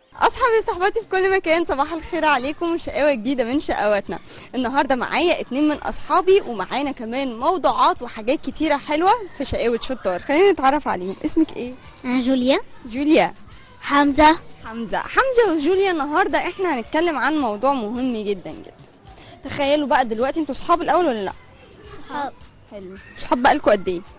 اصحابي وصحباتي في كل مكان صباح الخير عليكم وشقاوه جديده من شقاواتنا النهارده معايا اتنين من اصحابي ومعانا كمان موضوعات وحاجات كتيره حلوه في شقاوه شطار خلينا نتعرف عليهم اسمك ايه أنا جوليا جوليا حمزة حمزه حمزه وجوليا النهارده احنا هنتكلم عن موضوع مهم جدا جدا تخيلوا بقى دلوقتي انتوا صحاب الاول ولا لا صحاب حلو صحاب بقالكوا قد ايه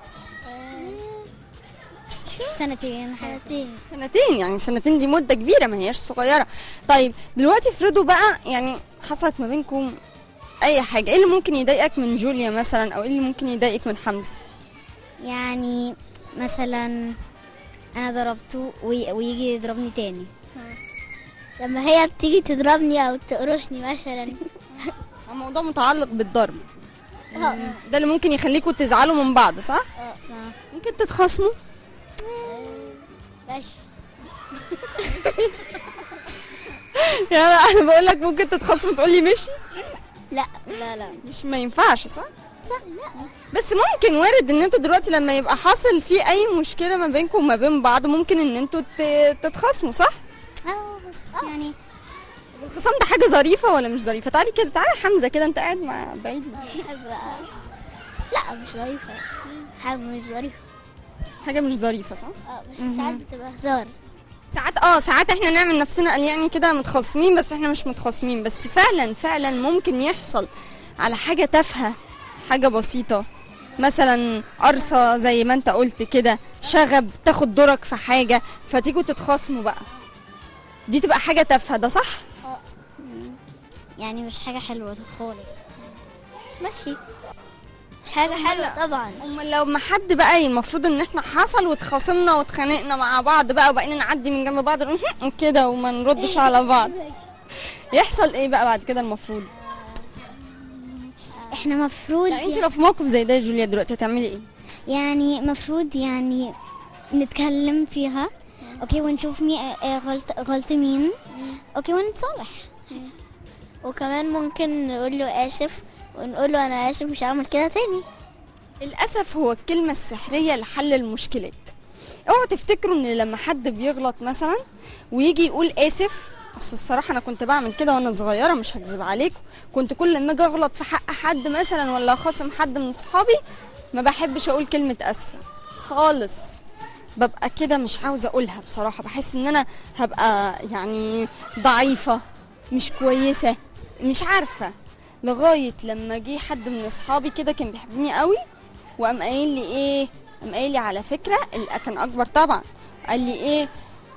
سنتين سنتين سنتين يعني سنتين دي مده كبيره ما هياش صغيره طيب دلوقتي افرضوا بقى يعني حصلت ما بينكم اي حاجه ايه اللي ممكن يضايقك من جوليا مثلا او ايه اللي ممكن يضايقك من حمزه يعني مثلا أنا ضربته وي- ويجي يضربني تاني لما هي بتيجي تضربني او تقرصني مثلا الموضوع متعلق بالضرب ده اللي ممكن يخليكم تزعلوا من بعض صح صح. ممكن تتخاصموا ماشي يعني انا بقول لك ممكن تتخاصموا تقول لي مشي لا لا لا مش ما ينفعش صح صح لا بس ممكن وارد ان انتوا دلوقتي لما يبقى حاصل في اي مشكله ما بينكم وما بين بعض ممكن ان انتوا ت- تتخاصموا صح اه بس يعني الخصام ده حاجه ظريفه ولا مش ظريفه تعالي كده تعالي يا حمزه كده انت قاعد مع بعيد لا مش ظريفة حاجة مش ظريفة حاجه مش ظريفه صح اه بس ساعات بتبقى هزار ساعات اه ساعات احنا نعمل نفسنا قال يعني كده متخاصمين بس احنا مش متخاصمين بس فعلا فعلا ممكن يحصل على حاجه تافهه حاجه بسيطه مثلا قرصه زي ما انت قلت كده شغب تاخد دورك في حاجه فتيجوا تتخاصموا بقى دي تبقى حاجه تافهه ده صح يعني مش حاجة حلوة خالص ماشي مش حاجة حلوة طبعا امال لو ما حد بقى المفروض ان احنا حصل واتخاصمنا واتخانقنا مع بعض بقى وبقينا نعدي من جنب بعض كده وما نردش على بعض يحصل ايه بقى بعد كده المفروض احنا مفروض يعني انت لو في موقف زي ده يا جوليا دلوقتي هتعملي ايه يعني مفروض يعني نتكلم فيها اوكي ونشوف مين آه، غلط غلط مين اوكي ونتصالح وكمان ممكن نقول له اسف ونقول له انا اسف مش هعمل كده تاني الاسف هو الكلمه السحريه لحل المشكلات اوعوا تفتكروا ان لما حد بيغلط مثلا ويجي يقول اسف اصل الصراحه انا كنت بعمل كده وانا صغيره مش هكذب عليكم كنت كل لما اجي اغلط في حق حد مثلا ولا خاصم حد من صحابي ما بحبش اقول كلمه اسفه خالص ببقى كده مش عاوزه اقولها بصراحه بحس ان انا هبقى يعني ضعيفه مش كويسه مش عارفه لغايه لما جه حد من اصحابي كده كان بيحبني قوي وقام قايل لي ايه قام قايل لي على فكره ال- كان اكبر طبعا قال لي ايه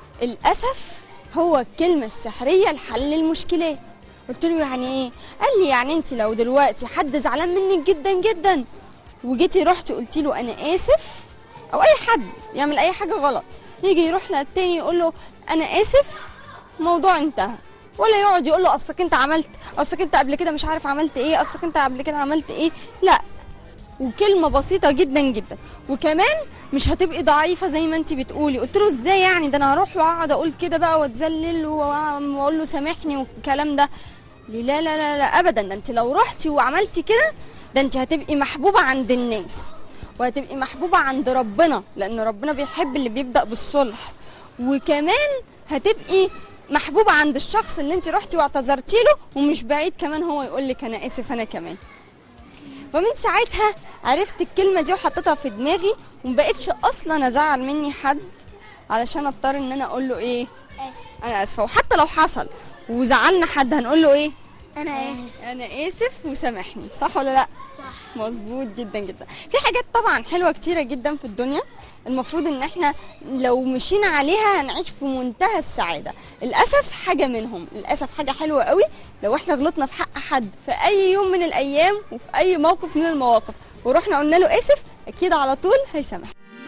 الاسف هو الكلمه السحريه لحل المشكلات قلت له يعني ايه قال لي يعني انت لو دلوقتي حد زعلان منك جدا جدا وجيتي رحتي قلتي له انا اسف او اي حد يعمل اي حاجه غلط يجي يروح للتاني يقول له انا اسف الموضوع انتهى ولا يقعد يقول له اصلك انت عملت اصلك انت قبل كده مش عارف عملت ايه اصلك انت قبل كده عملت ايه لا وكلمه بسيطه جدا جدا وكمان مش هتبقي ضعيفه زي ما انت بتقولي قلت له ازاي يعني ده انا هروح واقعد اقول كده بقى واتذلل واقول له سامحني والكلام ده لي لا لا لا لا ابدا ده انت لو رحتي وعملتي كده ده انت هتبقي محبوبه عند الناس وهتبقي محبوبه عند ربنا لان ربنا بيحب اللي بيبدا بالصلح وكمان هتبقي محبوبه عند الشخص اللي انت رحتي واعتذرتي له ومش بعيد كمان هو يقول لك انا اسف انا كمان ومن ساعتها عرفت الكلمة دي وحطيتها في دماغي ومبقتش أصلا أزعل مني حد علشان أضطر إن أنا أقول له إيه اسف أنا آسفة وحتى لو حصل وزعلنا حد هنقول له إيه انا اسف أنا آسف وسامحني صح ولا لأ؟ صح مظبوط جدا جدا في حاجات طبعا حلوة كتيرة جدا في الدنيا المفروض ان احنا لو مشينا عليها هنعيش في منتهى السعادة للأسف حاجة منهم للأسف حاجة حلوة قوي لو احنا غلطنا في حق حد في أي يوم من الأيام وفي أي موقف من المواقف ورحنا قلنا له آسف أكيد على طول هيسامح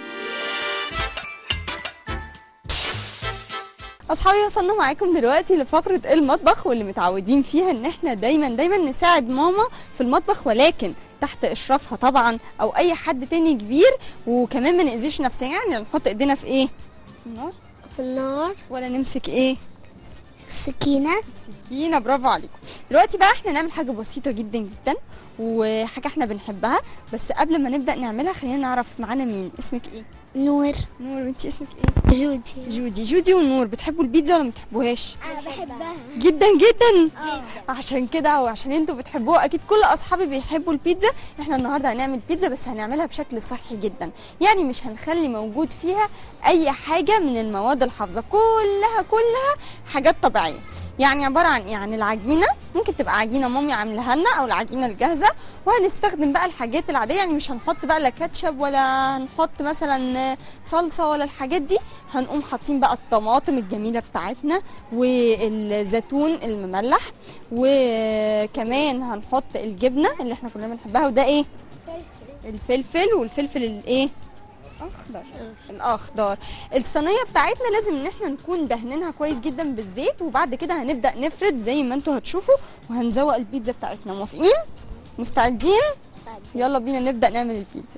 اصحابي وصلنا معاكم دلوقتي لفقره المطبخ واللي متعودين فيها ان احنا دايما دايما نساعد ماما في المطبخ ولكن تحت اشرافها طبعا او اي حد تاني كبير وكمان ما ناذيش نفسنا يعني نحط ايدينا في ايه في النار في النار ولا نمسك ايه سكينة سكينه برافو عليكم دلوقتي بقى احنا نعمل حاجه بسيطه جدا جدا وحاجه احنا بنحبها بس قبل ما نبدا نعملها خلينا نعرف معانا مين اسمك ايه نور نور وانتي اسمك ايه جودي جودي جودي ونور بتحبوا البيتزا ولا ما بتحبوهاش انا بحبها جدا جدا عشان كده وعشان انتوا بتحبوها اكيد كل اصحابي بيحبوا البيتزا احنا النهارده هنعمل بيتزا بس هنعملها بشكل صحي جدا يعني مش هنخلي موجود فيها اي حاجه من المواد الحافظه كلها كلها حاجات طبيعيه يعني عباره عن ايه عن العجينه ممكن تبقى عجينه مامي عاملاها لنا او العجينه الجاهزه وهنستخدم بقى الحاجات العاديه يعني مش هنحط بقى لا كاتشب ولا هنحط مثلا صلصه ولا الحاجات دي هنقوم حاطين بقى الطماطم الجميله بتاعتنا والزيتون المملح وكمان هنحط الجبنه اللي احنا كلنا بنحبها وده ايه الفلفل والفلفل الايه اخضر الاخضر الصينيه بتاعتنا لازم ان احنا نكون دهنينها كويس جدا بالزيت وبعد كده هنبدا نفرد زي ما انتوا هتشوفوا وهنزوق البيتزا بتاعتنا موافقين مستعدين يلا بينا نبدا نعمل البيتزا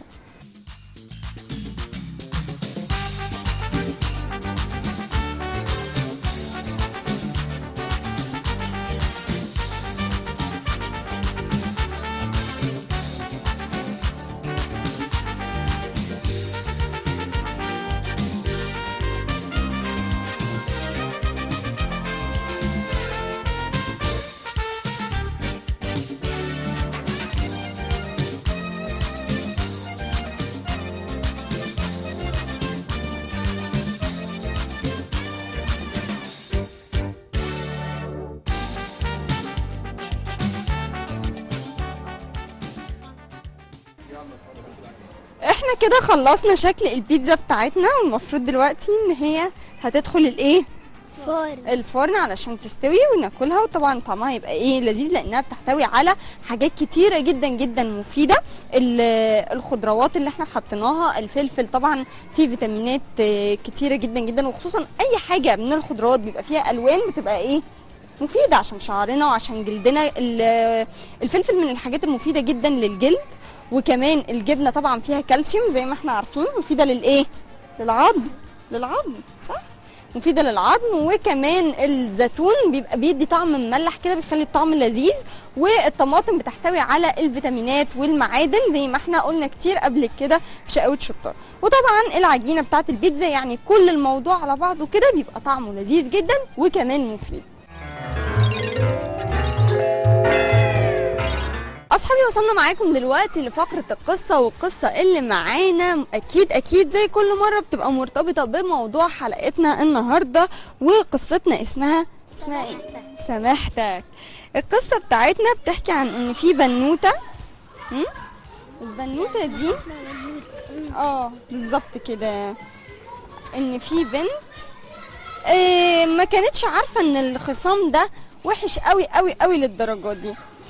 احنا كده خلصنا شكل البيتزا بتاعتنا والمفروض دلوقتي ان هي هتدخل الايه فور الفرن علشان تستوي وناكلها وطبعا طعمها يبقى ايه لذيذ لانها بتحتوي على حاجات كتيره جدا جدا مفيده ال- الخضروات اللي احنا حطيناها الفلفل طبعا فيه فيتامينات آه، كتيره جدا جدا وخصوصا اي حاجه من الخضروات بيبقى فيها الوان بتبقى ايه مفيده عشان شعرنا وعشان جلدنا ال- الفلفل من الحاجات المفيده جدا للجلد وكمان الجبنه طبعا فيها كالسيوم زي ما احنا عارفين مفيده للايه للعظم للعظم صح مفيده للعظم وكمان الزيتون بيبقى بيدي طعم مملح كده بيخلي الطعم لذيذ والطماطم بتحتوي على الفيتامينات والمعادن زي ما احنا قلنا كتير قبل كده في شقاوة شطار وطبعا العجينه بتاعت البيتزا يعني كل الموضوع على بعضه كده بيبقى طعمه لذيذ جدا وكمان مفيد اصحابي وصلنا معاكم دلوقتي لفقره القصه والقصه اللي معانا اكيد اكيد زي كل مره بتبقى مرتبطه بموضوع حلقتنا النهارده وقصتنا اسمها اسمها ايه سامحتك القصه بتاعتنا بتحكي عن ان في بنوته م? البنوته دي اه بالظبط كده ان في بنت آه ما كانتش عارفه ان الخصام ده وحش قوي قوي قوي للدرجه دي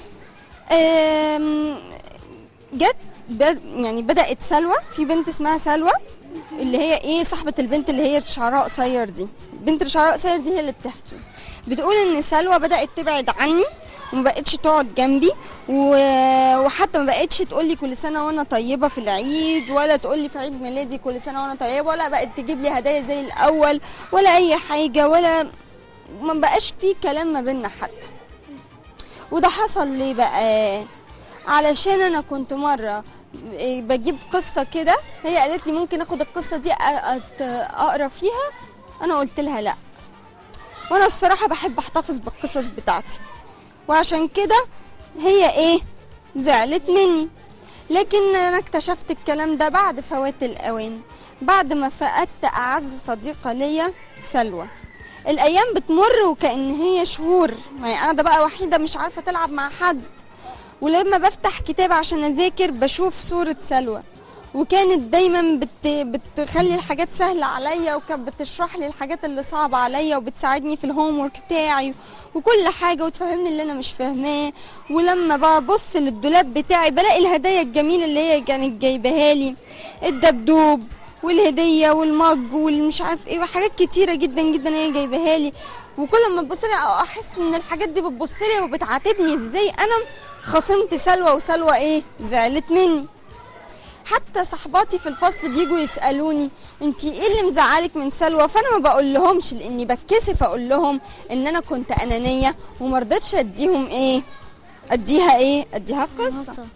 آم، جت بد- يعني بدأت سلوى في بنت اسمها سلوى اللي هي ايه صاحبة البنت اللي هي شعرها قصير دي بنت اللي شعرها قصير دي هي اللي بتحكي بتقول ان سلوى بدأت تبعد عني وما بقتش تقعد جنبي و- وحتى ما بقتش تقول لي كل سنه وانا طيبه في العيد ولا تقول لي في عيد ميلادي كل سنه وانا طيبه ولا بقت تجيب لي هدايا زي الاول ولا اي حاجه ولا ما بقاش في كلام ما بينا حتى وده حصل ليه بقى علشان انا كنت مره إيه بجيب قصه كده هي قالت لي ممكن اخد القصه دي أ- أت- اقرا فيها انا قلت لها لا وانا الصراحه بحب احتفظ بالقصص بتاعتي وعشان كده هي ايه زعلت مني لكن انا اكتشفت الكلام ده بعد فوات الاوان بعد ما فقدت اعز صديقه ليا سلوى الايام بتمر وكأن هي شهور ما هي قاعده بقى وحيده مش عارفه تلعب مع حد ولما بفتح كتاب عشان اذاكر بشوف صوره سلوى وكانت دايما بت... بتخلي الحاجات سهله عليا وكانت بتشرح لي الحاجات اللي صعبه عليا وبتساعدني في الهوم ورك بتاعي وكل حاجه وتفهمني اللي انا مش فاهماه ولما ببص للدولاب بتاعي بلاقي الهدايا الجميله اللي هي كانت جايباها لي الدبدوب والهديه والمج والمش عارف ايه وحاجات كتيره جدا جدا هي جايباها لي وكل ما تبص لي احس ان الحاجات دي بتبص لي وبتعاتبني ازاي انا خصمت سلوى وسلوى ايه زعلت مني حتى صحباتي في الفصل بيجوا يسالوني انتي ايه اللي مزعلك من سلوى فانا ما بقول لهمش لاني بتكسف اقول لهم ان انا كنت انانيه وما رضيتش اديهم ايه اديها ايه اديها قصه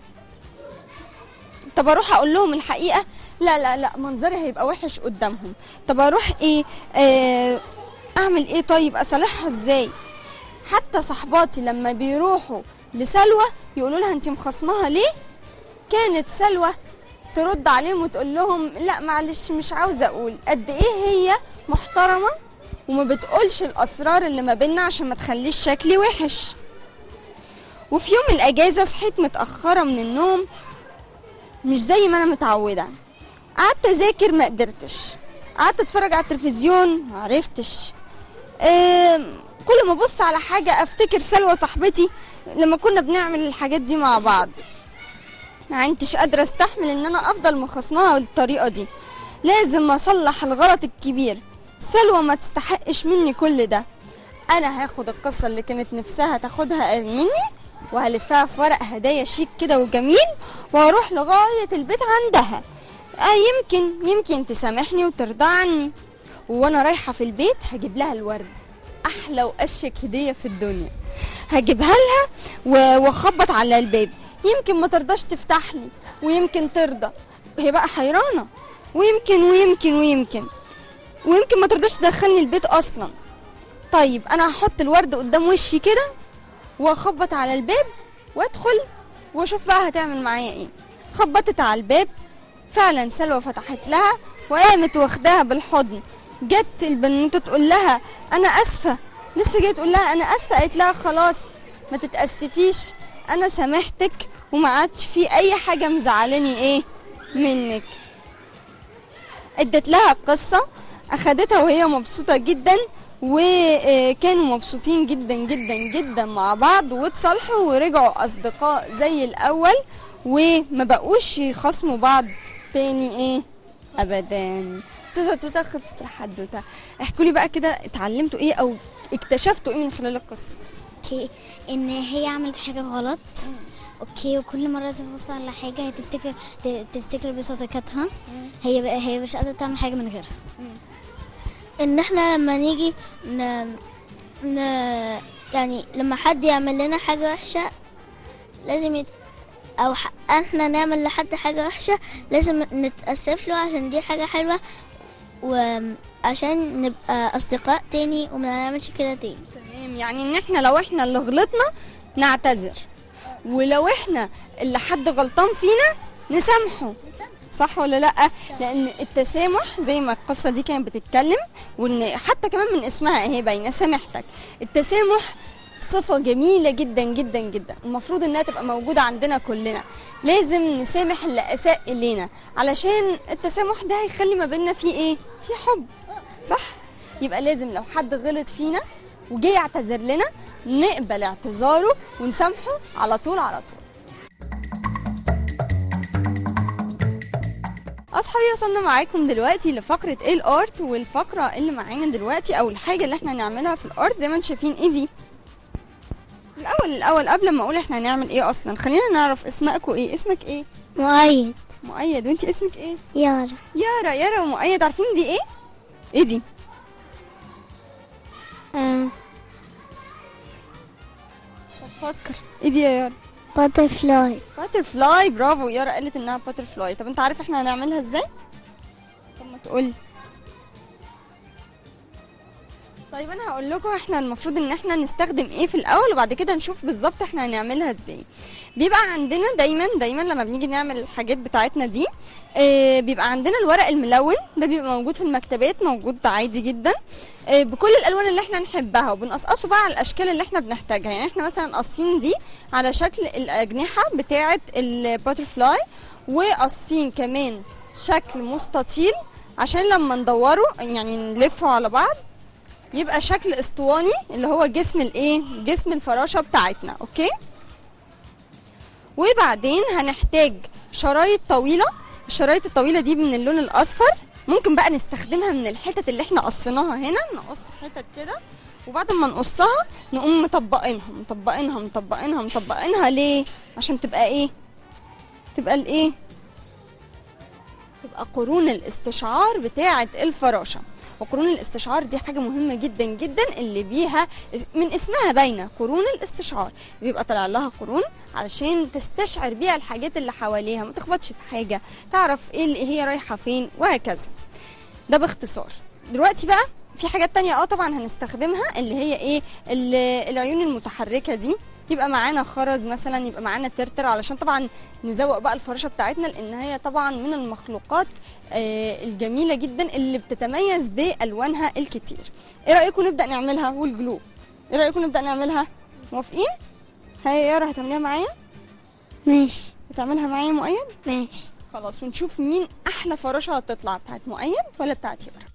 طب اروح اقول لهم الحقيقه لا لا لا منظري هيبقى وحش قدامهم طب اروح ايه آه اعمل ايه طيب اصالحها ازاي حتى صحباتي لما بيروحوا لسلوى يقولوا لها انت مخصماها ليه كانت سلوى ترد عليهم وتقول لهم لا معلش مش عاوزه اقول قد ايه هي محترمه وما بتقولش الاسرار اللي ما بينا عشان ما تخليش شكلي وحش وفي يوم الاجازه صحيت متاخره من النوم مش زي ما انا متعوده قعدت اذاكر ما قدرتش قعدت اتفرج على التلفزيون ما عرفتش آم، كل ما ابص على حاجه افتكر سلوى صاحبتي لما كنا بنعمل الحاجات دي مع بعض ما عدتش قادره استحمل ان انا افضل مخصماها بالطريقه دي لازم اصلح الغلط الكبير سلوى ما تستحقش مني كل ده انا هاخد القصه اللي كانت نفسها تاخدها مني وهلفها في ورق هدايا شيك كده وجميل وهروح لغايه البيت عندها آه يمكن يمكن تسامحني وترضى عني وانا رايحه في البيت هجيب لها الورد احلى واشيك هديه في الدنيا هجيبها لها و- واخبط على الباب يمكن ما ترضاش تفتح لي ويمكن ترضى هي بقى حيرانه ويمكن ويمكن ويمكن ويمكن ما ترضاش تدخلني البيت اصلا طيب انا هحط الورد قدام وشي كده واخبط على الباب وادخل واشوف بقى هتعمل معايا ايه خبطت على الباب فعلا سلوى فتحت لها وقامت واخداها بالحضن جت البنوته تقول لها انا اسفه لسه جايه تقول لها انا اسفه قالت لها خلاص ما تتاسفيش انا سامحتك وما عادش في اي حاجه مزعلاني ايه منك ادت لها القصه اخدتها وهي مبسوطه جدا وكانوا مبسوطين جدا جدا جدا مع بعض واتصالحوا ورجعوا اصدقاء زي الاول وما بقوش يخصموا بعض تاني ايه ابدا توتا توتا خلصت الحدوته احكوا لي بقى كده اتعلمتوا ايه او اكتشفتوا ايه من خلال القصه اوكي ان هي عملت حاجه غلط اوكي وكل مره تبص على حاجه هي تفتكر ت- تفتكر بصديقتها هي بقى هي مش قادره تعمل حاجه من غيرها ان احنا لما نيجي ن... ن... يعني لما حد يعمل لنا حاجة وحشة لازم يت... او ح... احنا نعمل لحد حاجة وحشة لازم نتأسف له عشان دي حاجة حلوة وعشان نبقى اصدقاء تاني وما نعملش كده تاني تمام يعني ان احنا لو احنا اللي غلطنا نعتذر ولو احنا اللي حد غلطان فينا نسامحه صح ولا لا لان التسامح زي ما القصه دي كانت بتتكلم وان حتى كمان من اسمها اهي باينه سامحتك التسامح صفة جميلة جدا جدا جدا المفروض انها تبقى موجودة عندنا كلنا لازم نسامح اللي اساء الينا علشان التسامح ده هيخلي ما بيننا فيه ايه في حب صح يبقى لازم لو حد غلط فينا وجه يعتذر لنا نقبل اعتذاره ونسامحه على طول على طول اصحابي وصلنا معاكم دلوقتي لفقره ايه الارت والفقره اللي معانا دلوقتي او الحاجه اللي احنا هنعملها في الارت زي ما انتم شايفين ايه دي الاول الاول قبل ما اقول احنا هنعمل ايه اصلا خلينا نعرف اسمائكم ايه اسمك ايه مؤيد مؤيد وانت اسمك ايه يارا يارا يارا ومؤيد عارفين دي ايه ايه دي فكر ايه دي يا يارا باتر فلاي باتر فلاي برافو يارا قالت انها باتر فلاي طب انت عارف احنا هنعملها ازاي طب ما تقولي طيب انا هقول لكم احنا المفروض ان احنا نستخدم ايه في الاول وبعد كده نشوف بالظبط احنا هنعملها ازاي بيبقى عندنا دايما دايما لما بنيجي نعمل الحاجات بتاعتنا دي آه بيبقى عندنا الورق الملون ده بيبقى موجود في المكتبات موجود عادي جدا آه بكل الالوان اللي احنا نحبها وبنقصقصه بقى على الاشكال اللي احنا بنحتاجها يعني احنا مثلا قاصين دي على شكل الاجنحه بتاعه الباترفلاي وقاصين كمان شكل مستطيل عشان لما ندوره يعني نلفه على بعض يبقى شكل اسطواني اللي هو جسم الايه جسم الفراشه بتاعتنا اوكي وبعدين هنحتاج شرايط طويله الشرايط الطويله دي من اللون الاصفر ممكن بقى نستخدمها من الحتت اللي احنا قصيناها هنا نقص حتت كده وبعد ما نقصها نقوم مطبقينها مطبقينها مطبقينها مطبقينها ليه عشان تبقى ايه تبقى الايه تبقى قرون الاستشعار بتاعه الفراشه وقرون الاستشعار دي حاجه مهمه جدا جدا اللي بيها من اسمها باينه قرون الاستشعار بيبقى طالع لها قرون علشان تستشعر بيها الحاجات اللي حواليها ما تخبطش في حاجه تعرف ايه اللي هي رايحه فين وهكذا ده باختصار دلوقتي بقى في حاجات تانية اه طبعا هنستخدمها اللي هي ايه ال- العيون المتحركة دي يبقى معانا خرز مثلا يبقى معانا ترتر علشان طبعا نزوق بقى الفراشة بتاعتنا لان هي طبعا من المخلوقات آه الجميلة جدا اللي بتتميز بألوانها الكتير ايه رأيكم نبدأ نعملها والجلو ايه رأيكم نبدأ نعملها موافقين هيا يا يارا هتعمليها معايا ماشي هتعملها معايا مؤيد ماشي خلاص ونشوف مين احلى فراشة هتطلع بتاعت مؤيد ولا بتاعت يارا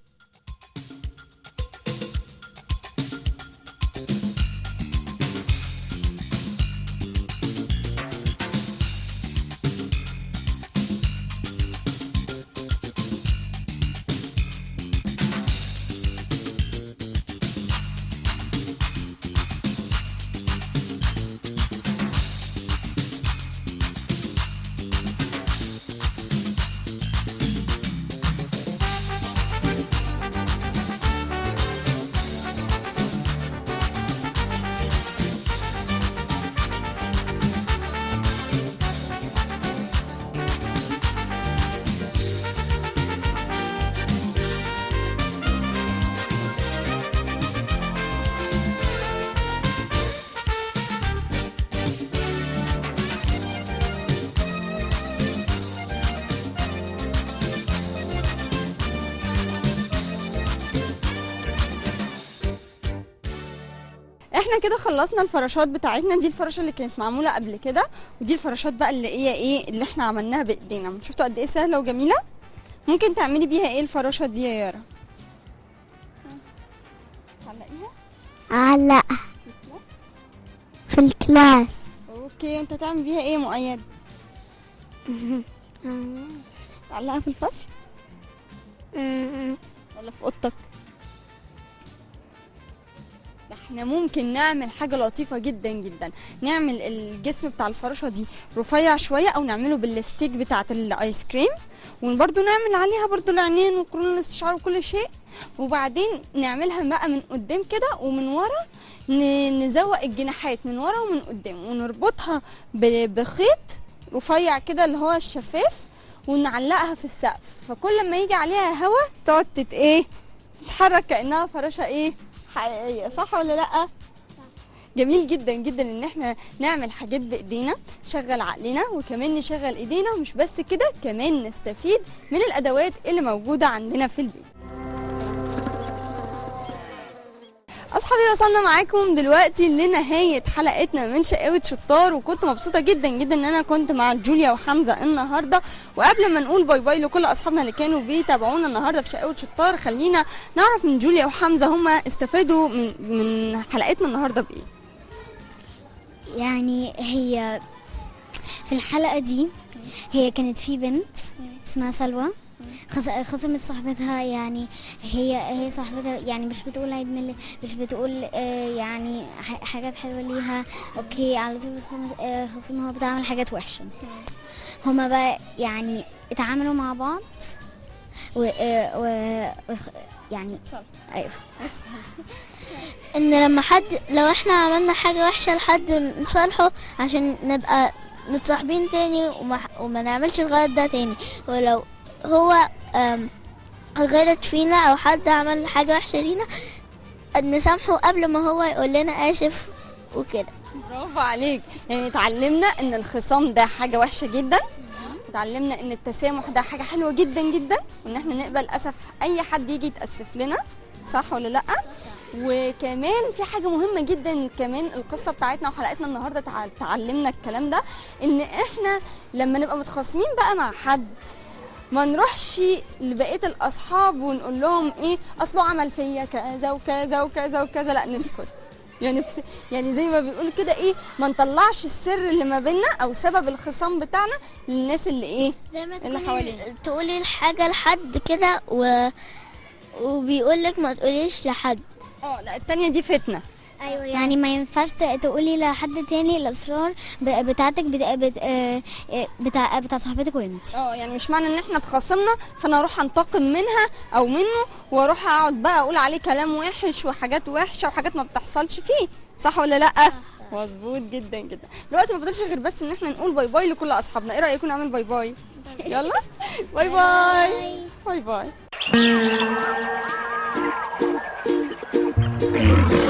احنا كده خلصنا الفراشات بتاعتنا دي الفراشة اللي كانت معمولة قبل كده ودي الفراشات بقى اللي هي ايه اللي احنا عملناها بايدينا شفتوا قد ايه سهلة وجميلة ممكن تعملي بيها ايه الفراشة دي يا يارا تعلقيها علق في الكلاس اوكي انت تعمل بيها ايه مؤيد تعلقها في الفصل ولا في اوضتك ده احنا ممكن نعمل حاجة لطيفة جدا جدا نعمل الجسم بتاع الفراشة دي رفيع شوية او نعمله بالستيك بتاعة الايس كريم وبرده نعمل عليها برده العينين وقرون الاستشعار وكل شيء وبعدين نعملها بقى من قدام كده ومن ورا ن- نزوق الجناحات من ورا ومن قدام ونربطها ب- بخيط رفيع كده اللي هو الشفاف ونعلقها في السقف فكل ما يجي عليها هوا تقعد تت ايه تتحرك كانها فراشه ايه حقيقيه صح ولا لا جميل جدا جدا ان احنا نعمل حاجات بايدينا نشغل عقلنا وكمان نشغل ايدينا ومش بس كده كمان نستفيد من الادوات اللي موجوده عندنا في البيت اصحابي وصلنا معاكم دلوقتي لنهايه حلقتنا من شقاوة شطار وكنت مبسوطه جدا جدا ان انا كنت مع جوليا وحمزه النهارده وقبل ما نقول باي باي لكل اصحابنا اللي كانوا بيتابعونا النهارده في شقاوة شطار خلينا نعرف من جوليا وحمزه هما استفادوا من من حلقتنا النهارده بايه يعني هي في الحلقة دي هي كانت في بنت اسمها سلوى خص- خصمت صاحبتها يعني هي هي صاحبتها يعني مش بتقول عيد ميلاد مش بتقول آه، يعني ح- حاجات حلوة ليها اوكي على طول خصم- آه، خصمها بتعمل حاجات وحشة هما بقى يعني اتعاملوا مع بعض و, آه، و... و... يعني ايوه ان لما حد لو احنا عملنا حاجة وحشة لحد نصالحه عشان نبقى متصاحبين تاني وما, وما نعملش الغلط ده تاني ولو هو آم، غلط فينا او حد عمل حاجة وحشة لينا نسامحه قبل ما هو يقول لنا اسف وكده برافو عليك يعني اتعلمنا ان الخصام ده حاجه وحشه جدا اتعلمنا ان التسامح ده حاجه حلوه جدا جدا وان احنا نقبل اسف اي حد يجي يتاسف لنا صح ولا لا وكمان في حاجه مهمه جدا كمان القصه بتاعتنا وحلقتنا النهارده تع- تعلمنا الكلام ده ان احنا لما نبقى متخاصمين بقى مع حد ما نروحش لبقيه الاصحاب ونقول لهم ايه اصله عمل فيا كذا وكذا وكذا وكذا لا نسكت يعني بس يعني زي ما بيقولوا كده ايه ما نطلعش السر اللي ما بيننا او سبب الخصام بتاعنا للناس اللي ايه زي ما اللي تقولي- حوالينا. تقولي الحاجة لحد كده و... وبيقول لك ما تقوليش لحد اه لا التانية دي فتنة ايوه يعني ما ينفعش ت- تقولي لحد تاني الاسرار ب- بتاعتك بتا... بت... آه، آه، بتاع بتاع صاحبتك وانت اه يعني مش معنى ان احنا اتخاصمنا فانا اروح انتقم منها او منه واروح اقعد بقى اقول عليه كلام وحش وحاجات وحشه وحاجات ما بتحصلش فيه صح ولا لا مظبوط جدا جدا دلوقتي ما فضلش غير بس ان احنا نقول باي باي لكل اصحابنا ايه رايكم نعمل باي باي يلا باي باي باي باي